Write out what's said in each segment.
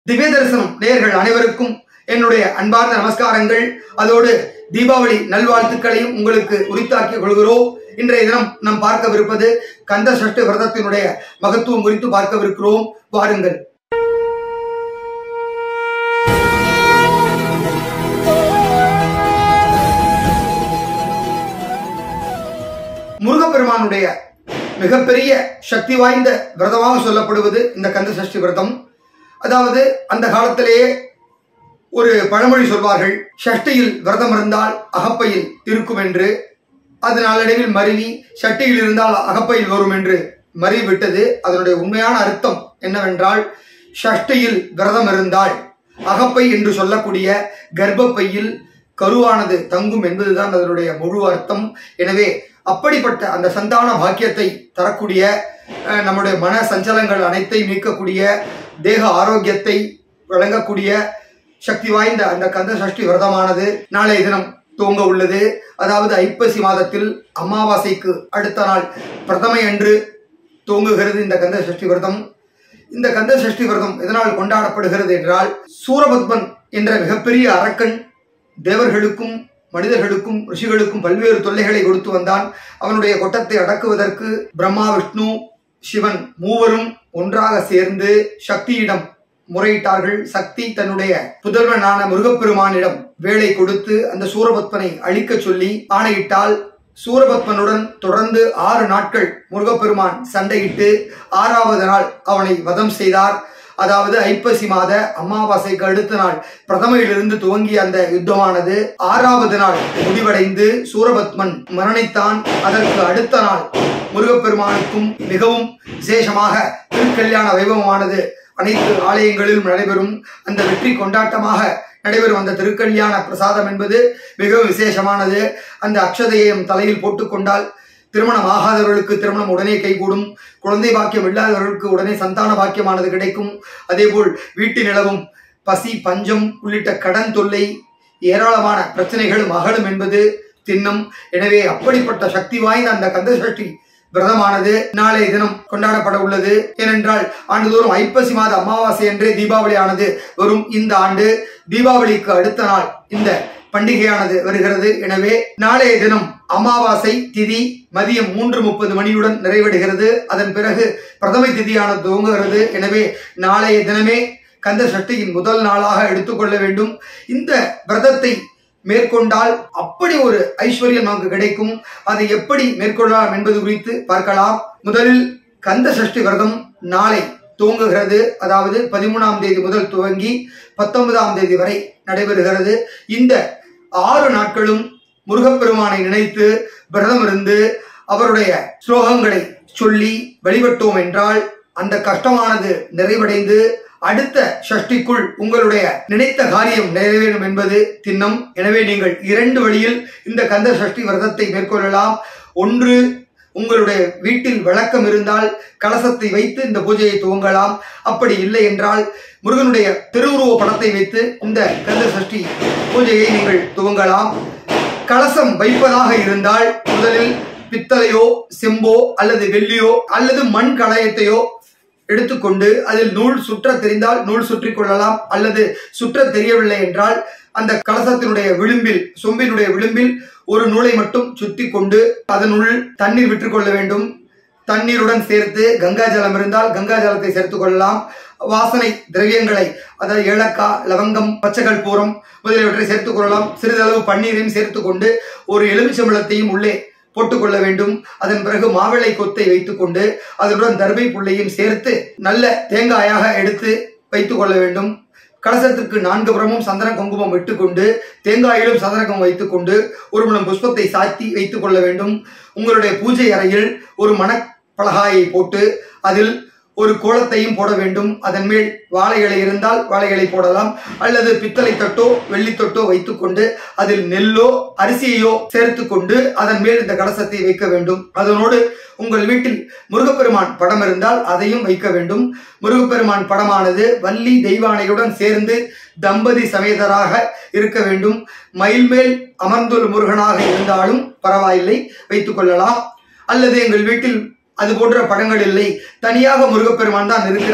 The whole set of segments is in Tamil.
திவ்ய தரிசனம் நேயர்கள் அனைவருக்கும் என்னுடைய அன்பார்ந்த நமஸ்காரங்கள் அதோடு தீபாவளி நல்வாழ்த்துக்களையும் உங்களுக்கு உரித்தாக்கிக் கொள்கிறோம் இன்றைய தினம் நாம் பார்க்கவிருப்பது கந்த சஷ்டி விரதத்தினுடைய மகத்துவம் குறித்து பார்க்கவிருக்கிறோம் வாருங்கள் முருகப்பெருமானுடைய மிகப்பெரிய சக்தி வாய்ந்த விரதமாக சொல்லப்படுவது இந்த கந்த சஷ்டி விரதம் அதாவது அந்த காலத்திலேயே ஒரு பழமொழி சொல்வார்கள் ஷஷ்டியில் விரதம் இருந்தால் அகப்பையில் இருக்கும் என்று அது நாளடைவில் மருவி ஷட்டியில் இருந்தால் அகப்பையில் வரும் என்று மருவி விட்டது அதனுடைய உண்மையான அர்த்தம் என்னவென்றால் ஷஷ்டியில் விரதம் இருந்தால் அகப்பை என்று சொல்லக்கூடிய கர்ப்பப்பையில் கருவானது தங்கும் என்பதுதான் அதனுடைய முழு அர்த்தம் எனவே அப்படிப்பட்ட அந்த சந்தான பாக்கியத்தை தரக்கூடிய அஹ், நம்முடைய மன சஞ்சலங்கள் அனைத்தையும் நீக்கக்கூடிய தேக ஆரோக்கியத்தை வழங்கக்கூடிய சக்தி வாய்ந்த அந்த கந்த சஷ்டி விரதமானது நாளைய தினம் துவங்க உள்ளது அதாவது ஐப்பசி மாதத்தில் அமாவாசைக்கு அடுத்த நாள் பிரதமை அன்று துவங்குகிறது இந்த கந்த சஷ்டி விரதம் இந்த கந்த சஷ்டி விரதம் எதனால் கொண்டாடப்படுகிறது என்றால் சூரபத்மன் என்ற மிகப்பெரிய அரக்கன் தேவர்களுக்கும் மனிதர்களுக்கும் ரிஷிகளுக்கும் பல்வேறு தொல்லைகளை கொடுத்து வந்தான் அவனுடைய கொட்டத்தை அடக்குவதற்கு பிரம்மா விஷ்ணு சிவன் மூவரும் ஒன்றாக சேர்ந்து சக்தியிடம் முறையிட்டார்கள் சக்தி தன்னுடைய புதல்வனான முருகப்பெருமானிடம் வேலை கொடுத்து அந்த சூரபத்மனை அழிக்கச் சொல்லி ஆணையிட்டால் சூரபத்மனுடன் தொடர்ந்து ஆறு நாட்கள் முருகப்பெருமான் சண்டையிட்டு ஆறாவது நாள் அவனை வதம் செய்தார் அதாவது ஐப்பசி மாத அமாவாசைக்கு அடுத்த நாள் பிரதமையிலிருந்து துவங்கிய அந்த யுத்தமானது ஆறாவது நாள் முடிவடைந்து சூரபத்மன் மரணித்தான் அதற்கு அடுத்த நாள் முருகப்பெருமானுக்கும் மிகவும் விசேஷமாக திருக்கல்யாண வைபவமானது அனைத்து ஆலயங்களிலும் நடைபெறும் அந்த வெற்றி கொண்டாட்டமாக நடைபெறும் அந்த திருக்கல்யாண பிரசாதம் என்பது மிகவும் விசேஷமானது அந்த அக்ஷதையையும் தலையில் போட்டுக்கொண்டால் திருமணம் ஆகாதவர்களுக்கு திருமணம் உடனே கைகூடும் குழந்தை பாக்கியம் இல்லாதவர்களுக்கு உடனே சந்தான பாக்கியமானது கிடைக்கும் அதேபோல் வீட்டு நிலவும் பசி பஞ்சம் உள்ளிட்ட கடன் தொல்லை ஏராளமான பிரச்சனைகளும் அகலும் என்பது திண்ணம் எனவே அப்படிப்பட்ட சக்தி வாய்ந்த அந்த கந்த சஷ்டி விரதமானது நாளைய தினம் கொண்டாடப்பட உள்ளது ஏனென்றால் ஆண்டுதோறும் ஐப்பசி மாத அமாவாசை என்றே தீபாவளி ஆனது வரும் இந்த ஆண்டு தீபாவளிக்கு அடுத்த நாள் இந்த பண்டிகையானது வருகிறது எனவே நாளைய தினம் அமாவாசை திதி மதியம் மூன்று முப்பது மணியுடன் நிறைவடைகிறது அதன் பிறகு பிரதமை திதியானது துவங்குகிறது எனவே நாளைய தினமே கந்த சஷ்டியின் முதல் நாளாக எடுத்துக்கொள்ள வேண்டும் இந்த விரதத்தை மேற்கொண்டால் அப்படி ஒரு ஐஸ்வர்யம் நமக்கு கிடைக்கும் அதை எப்படி மேற்கொள்ளலாம் என்பது குறித்து பார்க்கலாம் முதலில் கந்த சஷ்டி விரதம் நாளை துவங்குகிறது அதாவது பதிமூணாம் தேதி முதல் துவங்கி பத்தொன்பதாம் தேதி வரை நடைபெறுகிறது இந்த ஆறு நாட்களும் முருகப்பெருமானை நினைத்து விரதம் இருந்து அவருடைய ஸ்லோகங்களை சொல்லி வழிபட்டோம் என்றால் அந்த கஷ்டமானது நிறைவடைந்து அடுத்த ஷஷ்டிக்குள் உங்களுடைய நினைத்த காரியம் நிறைவேறும் என்பது திண்ணம் எனவே நீங்கள் இரண்டு வழியில் இந்த கந்த சஷ்டி விரதத்தை மேற்கொள்ளலாம் ஒன்று உங்களுடைய வீட்டில் விளக்கம் இருந்தால் கலசத்தை வைத்து இந்த பூஜையை துவங்கலாம் அப்படி இல்லை என்றால் முருகனுடைய திருவுருவ படத்தை வைத்து இந்த கந்த சஷ்டி பூஜையை நீங்கள் துவங்கலாம் கலசம் வைப்பதாக இருந்தால் முதலில் பித்தளையோ செம்போ அல்லது வெள்ளியோ அல்லது மண் கலயத்தையோ எடுத்துக்கொண்டு அதில் நூல் சுற்ற தெரிந்தால் நூல் சுற்றிக் கொள்ளலாம் அல்லது சுற்ற தெரியவில்லை என்றால் அந்த கலசத்தினுடைய விளிம்பில் சொம்பினுடைய விளிம்பில் ஒரு நூலை மட்டும் சுத்தி கொண்டு அதனுள் தண்ணீர் விற்றுக்கொள்ள வேண்டும் தண்ணீருடன் சேர்த்து கங்கா ஜலம் இருந்தால் கங்கா ஜலத்தை சேர்த்துக் கொள்ளலாம் வாசனை திரவியங்களை அதாவது ஏலக்காய் லவங்கம் பச்சைகள் பூரம் முதலியவற்றை சேர்த்துக் கொள்ளலாம் சிறிதளவு பன்னீரையும் சேர்த்துக் கொண்டு ஒரு எலுமிச்சம்பழத்தையும் உள்ளே போட்டுக்கொள்ள வேண்டும் அதன் பிறகு மாவிளை கொத்தை வைத்துக்கொண்டு அதனுடன் தர்பை புள்ளையும் சேர்த்து நல்ல தேங்காயாக எடுத்து வைத்துக் கொள்ள வேண்டும் கலசத்திற்கு நான்கு புறமும் சந்தன குங்குமம் இட்டுக்கொண்டு தேங்காயிலும் சந்தன குங்குமம் வைத்துக்கொண்டு ஒரு முழம் புஷ்பத்தை சாத்தி வைத்துக் கொள்ள வேண்டும் உங்களுடைய பூஜை அறையில் ஒரு மணப்பலகாயை போட்டு அதில் ஒரு கோலத்தையும் போட வேண்டும் அதன் மேல் வாழை இலை இருந்தால் வாழை இலை போடலாம் அல்லது பித்தளை தட்டோ வெள்ளி தொட்டோ வைத்துக்கொண்டு அதில் நெல்லோ அரிசியையோ சேர்த்து கொண்டு அதன் மேல் இந்த கலசத்தை வைக்க வேண்டும் அதனோடு உங்கள் வீட்டில் முருகப்பெருமான் படம் இருந்தால் அதையும் வைக்க வேண்டும் முருகப்பெருமான் படமானது வள்ளி தெய்வானையுடன் சேர்ந்து தம்பதி சமேதராக இருக்க வேண்டும் மயில் மேல் அமர்ந்துள்ள முருகனாக இருந்தாலும் பரவாயில்லை வைத்துக் கொள்ளலாம் அல்லது எங்கள் வீட்டில் அது போன்ற படங்கள் இல்லை தனியாக முருகப்பெருமான் தான் இருக்கிறார்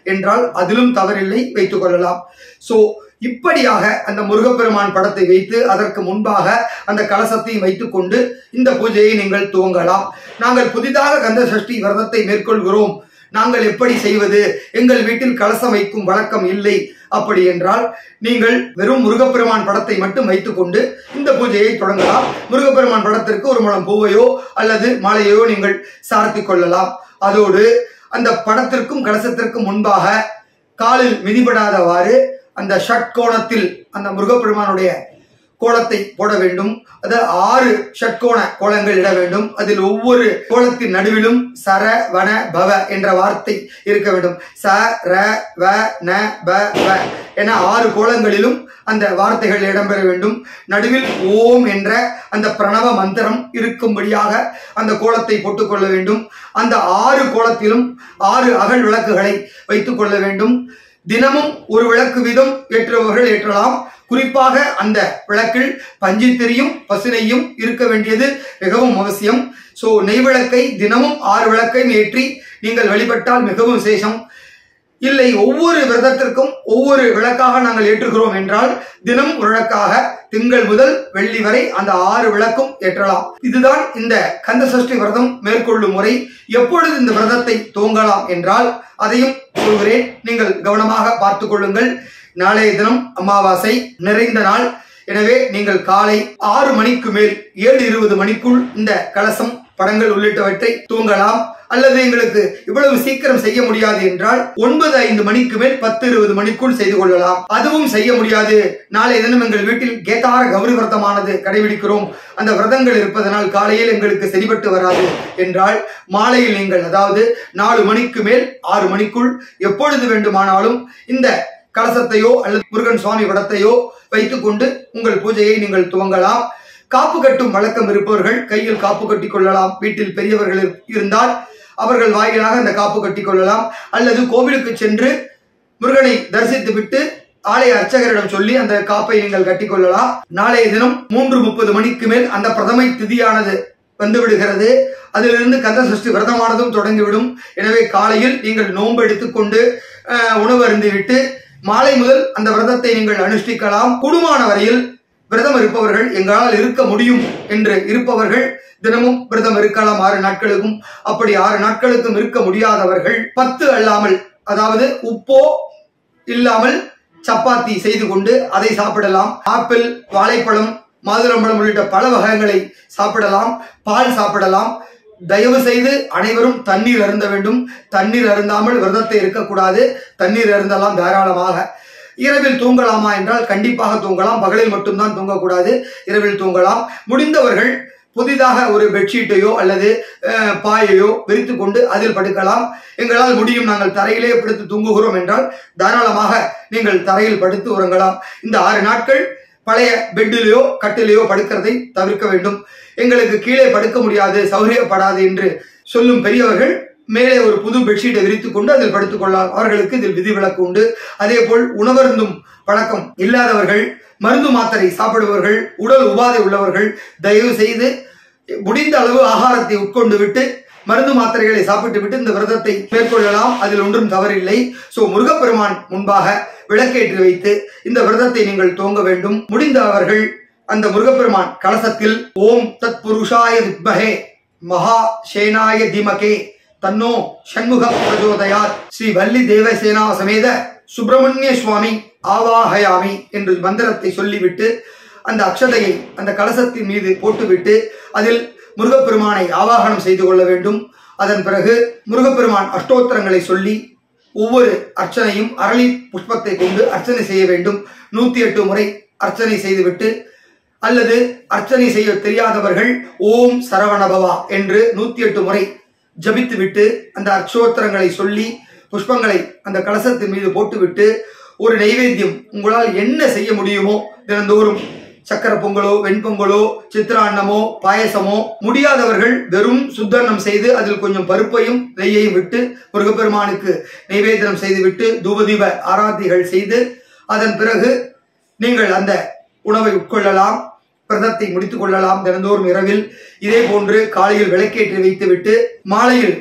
என்றால் அதிலும் தவறில்லை வைத்துக் கொள்ளலாம் சோ இப்படியாக அந்த முருகப்பெருமான் படத்தை வைத்து அதற்கு முன்பாக அந்த கலசத்தையும் வைத்துக்கொண்டு இந்த பூஜையை நீங்கள் துவங்கலாம் நாங்கள் புதிதாக கந்த சஷ்டி விரதத்தை மேற்கொள்கிறோம் நாங்கள் எப்படி செய்வது எங்கள் வீட்டில் கலசம் வைக்கும் வழக்கம் இல்லை அப்படி என்றால் நீங்கள் வெறும் முருகப்பெருமான் படத்தை மட்டும் வைத்துக்கொண்டு இந்த பூஜையை தொடங்கலாம் முருகப்பெருமான் படத்திற்கு ஒரு முழம் பூவையோ அல்லது மாலையோ நீங்கள் சார்த்திக் கொள்ளலாம் அதோடு அந்த படத்திற்கும் கலசத்திற்கும் முன்பாக காலில் மிதிபடாதவாறு அந்த ஷட்கோணத்தில் அந்த முருகப்பெருமானுடைய கோலத்தை போட வேண்டும் அது ஆறு ஷட்கோண கோலங்கள் இட வேண்டும் அதில் ஒவ்வொரு கோலத்தின் நடுவிலும் சர வன பவ என்ற வார்த்தை இருக்க வேண்டும் ச ர வ ந ப வ என ஆறு கோலங்களிலும் அந்த வார்த்தைகள் இடம்பெற வேண்டும் நடுவில் ஓம் என்ற அந்த பிரணவ மந்திரம் இருக்கும்படியாக அந்த கோலத்தை போட்டுக்கொள்ள வேண்டும் அந்த ஆறு கோலத்திலும் ஆறு அகல் விளக்குகளை வைத்துக் கொள்ள வேண்டும் தினமும் ஒரு விளக்கு வீதம் ஏற்றுபவர்கள் ஏற்றலாம் குறிப்பாக அந்த விளக்கில் பஞ்சித்திரியும் பசுனையும் இருக்க வேண்டியது மிகவும் அவசியம் சோ நெய் விளக்கை தினமும் ஆறு விளக்கையும் ஏற்றி நீங்கள் வழிபட்டால் மிகவும் விசேஷம் இல்லை ஒவ்வொரு விரதத்திற்கும் ஒவ்வொரு விளக்காக நாங்கள் ஏற்றுகிறோம் என்றால் தினம் ஒரு விளக்காக திங்கள் முதல் வெள்ளி வரை அந்த ஆறு விளக்கும் ஏற்றலாம் இதுதான் இந்த கந்த சஷ்டி விரதம் மேற்கொள்ளும் முறை எப்பொழுது இந்த விரதத்தை துவங்கலாம் என்றால் அதையும் சொல்கிறேன் நீங்கள் கவனமாக பார்த்துக் கொள்ளுங்கள் நாளைய தினம் அமாவாசை நிறைந்த நாள் எனவே நீங்கள் காலை ஆறு மணிக்கு மேல் ஏழு இருபது மணிக்குள் இந்த கலசம் படங்கள் உள்ளிட்டவற்றை தூங்கலாம் அல்லது எங்களுக்கு இவ்வளவு சீக்கிரம் செய்ய முடியாது என்றால் ஒன்பது ஐந்து மணிக்கு மேல் பத்து இருபது மணிக்குள் செய்து கொள்ளலாம் அதுவும் செய்ய முடியாது நாளை தினம் எங்கள் வீட்டில் கேதார கௌரி விரதமானது கடைபிடிக்கிறோம் அந்த விரதங்கள் இருப்பதனால் காலையில் எங்களுக்கு சரிபட்டு வராது என்றால் மாலையில் நீங்கள் அதாவது நாலு மணிக்கு மேல் ஆறு மணிக்குள் எப்பொழுது வேண்டுமானாலும் இந்த கலசத்தையோ அல்லது முருகன் சுவாமி படத்தையோ வைத்துக்கொண்டு உங்கள் பூஜையை நீங்கள் துவங்கலாம் காப்பு கட்டும் வழக்கம் இருப்பவர்கள் கையில் காப்பு கட்டிக் கொள்ளலாம் வீட்டில் பெரியவர்கள் இருந்தால் அவர்கள் வாயிலாக அந்த காப்பு கட்டிக் கொள்ளலாம் அல்லது கோவிலுக்கு சென்று முருகனை தரிசித்து விட்டு ஆலய அர்ச்சகரிடம் சொல்லி அந்த காப்பை நீங்கள் கட்டிக்கொள்ளலாம் நாளைய தினம் மூன்று முப்பது மணிக்கு மேல் அந்த பிரதமை திதியானது வந்து விடுகிறது அதிலிருந்து கந்த சஷ்டி விரதமானதும் தொடங்கிவிடும் எனவே காலையில் நீங்கள் நோன்பு எடுத்துக்கொண்டு அஹ், உணவு அருந்திவிட்டு மாலை முதல் அந்த விரதத்தை நீங்கள் அனுஷ்டிக்கலாம் கூடுமான வரையில் விரதம் இருப்பவர்கள் எங்களால் இருக்க முடியும் என்று இருப்பவர்கள் தினமும் விரதம் இருக்கலாம் ஆறு நாட்களுக்கும் அப்படி ஆறு நாட்களுக்கும் இருக்க முடியாதவர்கள் பத்து அல்லாமல் அதாவது உப்போ இல்லாமல் சப்பாத்தி செய்து கொண்டு அதை சாப்பிடலாம் ஆப்பிள் வாழைப்பழம் மாதுளம்பழம் உள்ளிட்ட பல வகைகளை சாப்பிடலாம் பால் சாப்பிடலாம் தயவு செய்து அனைவரும் தண்ணீர் அருந்த வேண்டும் தண்ணீர் அருந்தாமல் விரதத்தை இருக்கக்கூடாது தண்ணீர் அருந்தலாம் தாராளமாக இரவில் தூங்கலாமா என்றால் கண்டிப்பாக தூங்கலாம் பகலில் மட்டும்தான் தூங்கக்கூடாது இரவில் தூங்கலாம் முடிந்தவர்கள் புதிதாக ஒரு பெட்ஷீட்டையோ அல்லது அஹ், பாயையோ விரித்து கொண்டு அதில் படுக்கலாம் எங்களால் முடியும் நாங்கள் தரையிலே படுத்து தூங்குகிறோம் என்றால் தாராளமாக நீங்கள் தரையில் படுத்து உறங்கலாம் இந்த ஆறு நாட்கள் பழைய பெட்டிலேயோ கட்டிலேயோ படுக்கிறதை தவிர்க்க வேண்டும் எங்களுக்கு கீழே படுக்க முடியாது சௌகரியப்படாது என்று சொல்லும் பெரியவர்கள் மேலே ஒரு புது பெட்ஷீட்டை விரித்துக் கொண்டு அதில் படுத்துக் கொள்ளலாம் அவர்களுக்கு இதில் விதிவிலக்கு உண்டு அதே போல் உணவருந்தும் பழக்கம் இல்லாதவர்கள் மருந்து மாத்திரை சாப்பிடுபவர்கள் உடல் உபாதை உள்ளவர்கள் தயவு செய்து முடிந்த அளவு ஆகாரத்தை உட்கொண்டு விட்டு மருந்து மாத்திரைகளை சாப்பிட்டு விட்டு இந்த விரதத்தை மேற்கொள்ளலாம் அதில் ஒன்றும் தவறில்லை சோ முருகப்பெருமான் முன்பாக விளக்கேற்றி வைத்து இந்த விரதத்தை நீங்கள் துவங்க வேண்டும் முடிந்த அவர்கள் அந்த முருகப்பெருமான் கலசத்தில் ஓம் தத் புருஷாய வித்மஹே மகா சேனாய தீமகே தன்னோ ஷண்முக பிரஜோதயாத் ஸ்ரீ வள்ளி தேவசேனா சமேத சுப்பிரமணிய சுவாமி ஆவாஹயாமி என்று மந்திரத்தை சொல்லிவிட்டு அந்த அக்ஷதையை அந்த கலசத்தின் மீது போட்டுவிட்டு அதில் முருகப்பெருமானை ஆவாகனம் செய்து கொள்ள வேண்டும் அதன் பிறகு முருகப்பெருமான் அஷ்டோத்திரங்களை சொல்லி ஒவ்வொரு அர்ச்சனையும் அரளி புஷ்பத்தை கொண்டு அர்ச்சனை செய்ய வேண்டும் நூத்தி எட்டு முறை அர்ச்சனை செய்துவிட்டு அல்லது அர்ச்சனை செய்ய தெரியாதவர்கள் ஓம் சரவணபவா என்று நூத்தி எட்டு முறை ஜபித்துவிட்டு அந்த அர்ச்சோத்திரங்களை சொல்லி புஷ்பங்களை அந்த கலசத்தின் மீது போட்டுவிட்டு ஒரு நைவேத்தியம் உங்களால் என்ன செய்ய முடியுமோ தினந்தோறும் சக்கர பொங்கலோ வெண்பொங்கலோ சித்திரான்னமோ பாயசமோ முடியாதவர்கள் வெறும் சுத்தன்னம் செய்து அதில் கொஞ்சம் பருப்பையும் நெய்யையும் விட்டு முருகப்பெருமானுக்கு நைவேத்தியம் செய்துவிட்டு தூபதீப ஆராத்திகள் செய்து அதன் பிறகு நீங்கள் அந்த உணவை உட்கொள்ளலாம் பிரதத்தை முடித்துக் கொள்ளலாம் தினந்தோறும் இரவில் இதே போன்று காலையில் விளக்கேற்றி வைத்துவிட்டு மாலையில்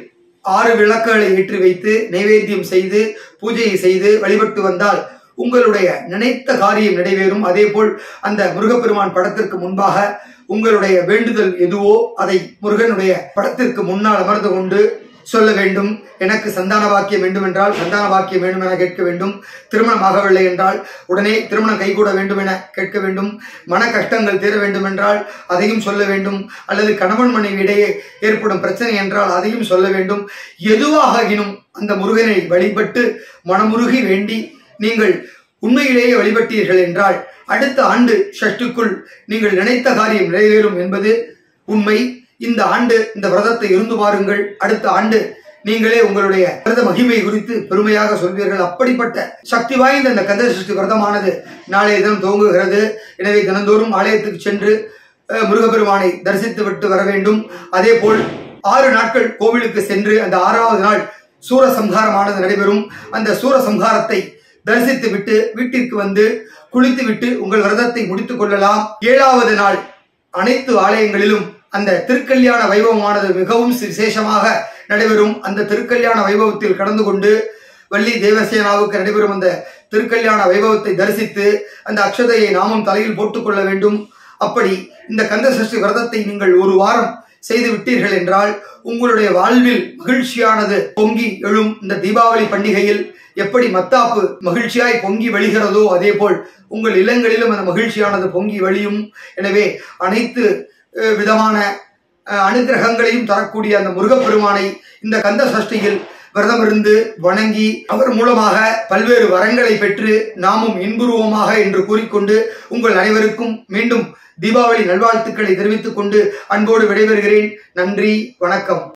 ஆறு விளக்குகளை ஏற்றி வைத்து நைவேத்தியம் செய்து பூஜையை செய்து வழிபட்டு வந்தால் உங்களுடைய நினைத்த காரியம் நிறைவேறும் அதேபோல் அந்த முருகப்பெருமான் படத்திற்கு முன்பாக உங்களுடைய வேண்டுதல் எதுவோ அதை முருகனுடைய படத்திற்கு முன்னால் அமர்ந்து கொண்டு சொல்ல வேண்டும் எனக்கு சந்தான வாக்கியம் வேண்டும் என்றால் சந்தான வாக்கியம் வேண்டும் என கேட்க வேண்டும் திருமணம் ஆகவில்லை என்றால் உடனே திருமணம் கைகூட வேண்டும் என கேட்க வேண்டும் மன கஷ்டங்கள் தீர வேண்டும் என்றால் அதையும் சொல்ல வேண்டும் அல்லது கணவன் மனைவி இடையே ஏற்படும் பிரச்சனை என்றால் அதையும் சொல்ல வேண்டும் எதுவாகினும் அந்த முருகனை வழிபட்டு மனமுருகி வேண்டி நீங்கள் உண்மையிலேயே வழிபட்டீர்கள் என்றால் அடுத்த ஆண்டு ஷஷ்டுக்குள் நீங்கள் நினைத்த காரியம் நிறைவேறும் என்பது உண்மை இந்த ஆண்டு இந்த விரதத்தை இருந்து பாருங்கள் அடுத்த ஆண்டு நீங்களே உங்களுடைய விரத மகிமை குறித்து பெருமையாக சொல்வீர்கள் அப்படிப்பட்ட சக்தி வாய்ந்த இந்த கந்த சஷ்டி விரதமானது நாளைய தினம் துவங்குகிறது எனவே தினந்தோறும் ஆலயத்துக்கு சென்று அஹ், முருகப்பெருமானை தரிசித்து விட்டு வர வேண்டும் அதே போல் ஆறு நாட்கள் கோவிலுக்கு சென்று அந்த ஆறாவது நாள் சூரசம்ஹாரமானது நடைபெறும் அந்த சூரசம்ஹாரத்தை தரிசித்து விட்டு வீட்டிற்கு வந்து குளித்து விட்டு உங்கள் விரதத்தை முடித்துக் கொள்ளலாம் ஏழாவது நாள் அனைத்து ஆலயங்களிலும் அந்த திருக்கல்யாண வைபவமானது மிகவும் விசேஷமாக நடைபெறும் அந்த திருக்கல்யாண வைபவத்தில் கலந்து கொண்டு வள்ளி தேவசேனாவுக்கு நடைபெறும் அந்த திருக்கல்யாண வைபவத்தை தரிசித்து அந்த அக்ஷதையை நாமும் தலையில் போட்டுக்கொள்ள வேண்டும் அப்படி இந்த கந்த சஷ்டி விரதத்தை நீங்கள் ஒரு வாரம் செய்து விட்டீர்கள் என்றால் உங்களுடைய வாழ்வில் மகிழ்ச்சியானது பொங்கி எழும் இந்த தீபாவளி பண்டிகையில் எப்படி மத்தாப்பு மகிழ்ச்சியாய் பொங்கி வழிகிறதோ அதே போல் உங்கள் இல்லங்களிலும் அந்த மகிழ்ச்சியானது பொங்கி வழியும் எனவே அனைத்து அஹ், விதமான அஹ், அனுக்கிரகங்களையும் தரக்கூடிய அந்த முருகப்பெருமானை இந்த கந்த சஷ்டியில் விரதமிருந்து வணங்கி அவர் மூலமாக பல்வேறு வரங்களை பெற்று நாமும் இன்புருவமாக என்று கூறிக்கொண்டு உங்கள் அனைவருக்கும் மீண்டும் தீபாவளி நல்வாழ்த்துக்களை தெரிவித்துக் கொண்டு அன்போடு விடைபெறுகிறேன் நன்றி வணக்கம்